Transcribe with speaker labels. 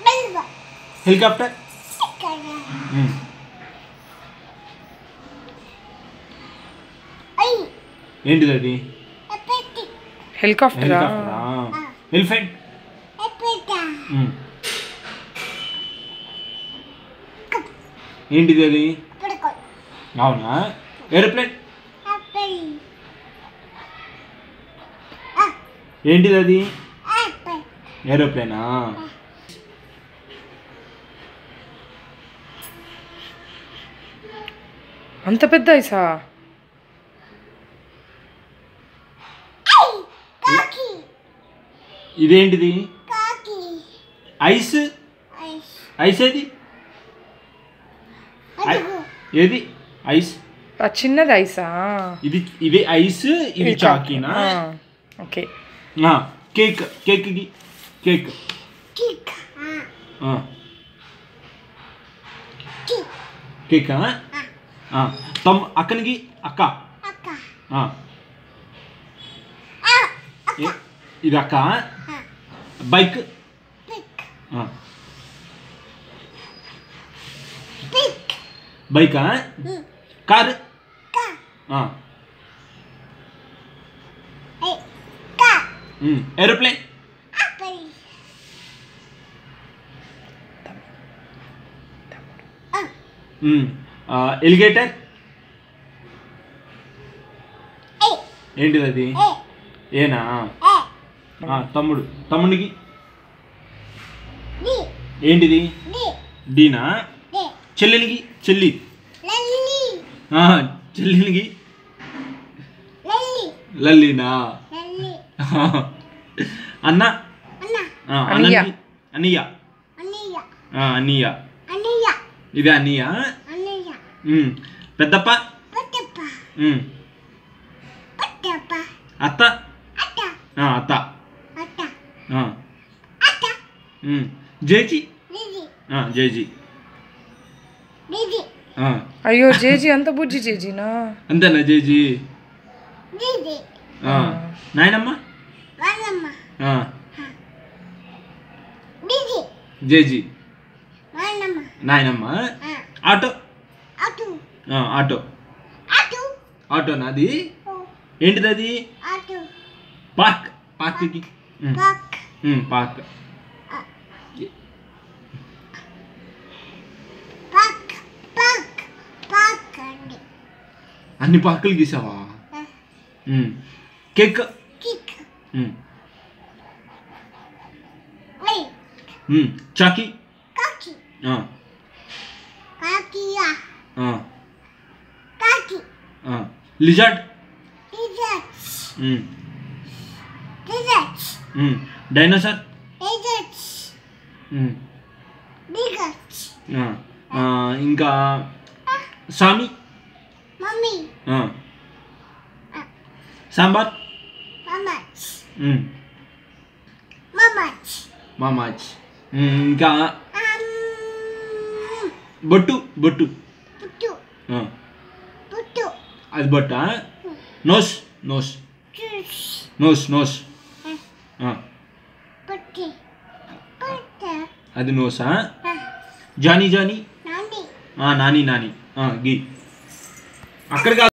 Speaker 1: బెల్వ
Speaker 2: helicopter
Speaker 1: ఇక్కడ
Speaker 2: ఉమ్.
Speaker 1: I
Speaker 2: ఏంటిది అది
Speaker 1: ఎపెటి
Speaker 3: హెలికాప్టరా
Speaker 2: హెలికాప్టరా ఎలిఫెంట్
Speaker 1: ఎపెట
Speaker 2: ఉమ్. ఏంటిది అది
Speaker 1: పడుకో
Speaker 2: అవునా ఏరోప్లేన్
Speaker 1: ఆపిల్
Speaker 2: ఏంటిది అది
Speaker 1: ఆపిల్
Speaker 2: ఏరోప్లేనా
Speaker 3: అంత పెద్ద ఐసా
Speaker 1: ఐ కాకి
Speaker 2: ఇదేంటిది
Speaker 1: కాకి
Speaker 2: ఐస్
Speaker 1: ఐస్
Speaker 2: ఐస్ ఏది ఐ-
Speaker 1: అడుగు
Speaker 2: ఏది ఐస్
Speaker 3: ఆ చిన్నది ఐసా
Speaker 2: ఇది ఇది ఐస్ ఇది చాకీనా
Speaker 3: ఓకే
Speaker 2: ఆ, కేక్ కేక్కి కేక్
Speaker 1: కిక్
Speaker 2: ఆ,
Speaker 1: కిక్
Speaker 2: కేక్ తమ్ అక్కనికి అక్క
Speaker 1: అక్క
Speaker 2: ఆ,
Speaker 1: ఆ
Speaker 2: ఏ- ఇది అక్క బైక్
Speaker 1: పిక్
Speaker 2: ఆ,
Speaker 1: పిక్
Speaker 2: బైకా కారు
Speaker 1: కా
Speaker 2: ఆ,
Speaker 1: ఐ కా
Speaker 2: ఉమ్, ఏరోప్లేన్
Speaker 1: ఆపిల్
Speaker 2: ఉమ్, ఆ, ఎలిగేటర్
Speaker 1: ఏ
Speaker 2: ఏంటిది అది
Speaker 1: ఏ
Speaker 2: ఏనా
Speaker 1: ఏ
Speaker 2: ఆ, తమ్ముడు తమ్ముడికి
Speaker 1: డి
Speaker 2: ఏంటిది
Speaker 1: డి
Speaker 2: డీనా
Speaker 1: డి
Speaker 2: చెల్లెలికి చెల్లి
Speaker 1: లల్లి
Speaker 2: ఆ, చెల్లెలికి
Speaker 1: లల్లి
Speaker 2: లల్లీనా
Speaker 1: లల్లి
Speaker 2: అన్న
Speaker 1: అన్న
Speaker 2: ఆ,
Speaker 3: అన్నయ్య.
Speaker 2: అన్నకి అన్నయ్య
Speaker 1: అన్నయ్య
Speaker 2: ఆ, అన్నయ్య
Speaker 1: అన్నయ్య
Speaker 2: ఇది అన్నయ్య
Speaker 1: అన్నయ్య
Speaker 2: ఉమ్, పెద్దప్ప
Speaker 1: పట్టప్ప
Speaker 2: ఉమ్,
Speaker 1: పట్టప్ప
Speaker 2: అత్త
Speaker 1: అట్ట
Speaker 2: ఆ, అత్త
Speaker 1: అట్ట
Speaker 2: ఆ,
Speaker 1: అట్ట
Speaker 2: ఉమ్, జేజీ
Speaker 1: నిది
Speaker 2: ఆ, జేజీ
Speaker 1: నిది
Speaker 2: ఆ,
Speaker 3: అయ్యో జేజీ అంత బుజ్జి జేజీనా
Speaker 2: అంతేనా జేజీ
Speaker 1: నిది
Speaker 2: ఆ, నాయనమ్మ
Speaker 1: వాళ్ళమ్మ
Speaker 2: ఆ,
Speaker 1: నిది
Speaker 2: జేజీ
Speaker 1: వాళ్ళమ్మ
Speaker 2: నాయనమ్మ
Speaker 1: ఆ,
Speaker 2: ఆటో
Speaker 1: అటు
Speaker 2: ఆ, ఆటో
Speaker 1: అటు
Speaker 2: ఆటోనా అది
Speaker 1: ఓ,
Speaker 2: ఏంటిది అది
Speaker 1: అటు
Speaker 2: పార్క్ పార్క్కి ఉమ్,
Speaker 1: పక్
Speaker 2: ఉమ్, పార్క్
Speaker 1: పక్ పక్ పక్ అండి
Speaker 2: అన్ని పార్కులు గీసావా
Speaker 1: ఆ,
Speaker 2: ఉమ్, కేక్
Speaker 1: కిక్
Speaker 2: ఉమ్,
Speaker 1: వై
Speaker 2: ఉమ్, చాకీ
Speaker 1: కాకి
Speaker 2: ఆ,
Speaker 1: కాకియా
Speaker 2: ఆ,
Speaker 1: కాకి
Speaker 2: ఆ, లిజార్డ్
Speaker 1: లిజర్ట్స్
Speaker 2: ఉమ్,
Speaker 1: లిజర్ట్స్
Speaker 2: ఉమ్, డైనోసార్
Speaker 1: లిజర్ట్స్
Speaker 2: ఉమ్,
Speaker 1: లిజర్ట్స్
Speaker 2: ఆ, ఆ, ఇంకా సామి
Speaker 1: మమ్మీ
Speaker 2: ఆ, సాంబార్
Speaker 1: మమచ్
Speaker 2: ఉమ్,
Speaker 1: మమచ్
Speaker 2: మామాచ్ ఉమ్, ఇంకా
Speaker 1: అమ్
Speaker 2: బొట్టు బొట్టు
Speaker 1: పుట్టు
Speaker 2: ఆ,
Speaker 1: పుట్టు
Speaker 2: అది బొట్ట nose nose
Speaker 1: juice
Speaker 2: nose nose ఆ,
Speaker 1: పుట్టి పుట్ట
Speaker 2: అది నోసా జానీ జానీ
Speaker 1: నాని
Speaker 2: ఆ, నాని నాని ఆ, గీ అక్కడ కాదు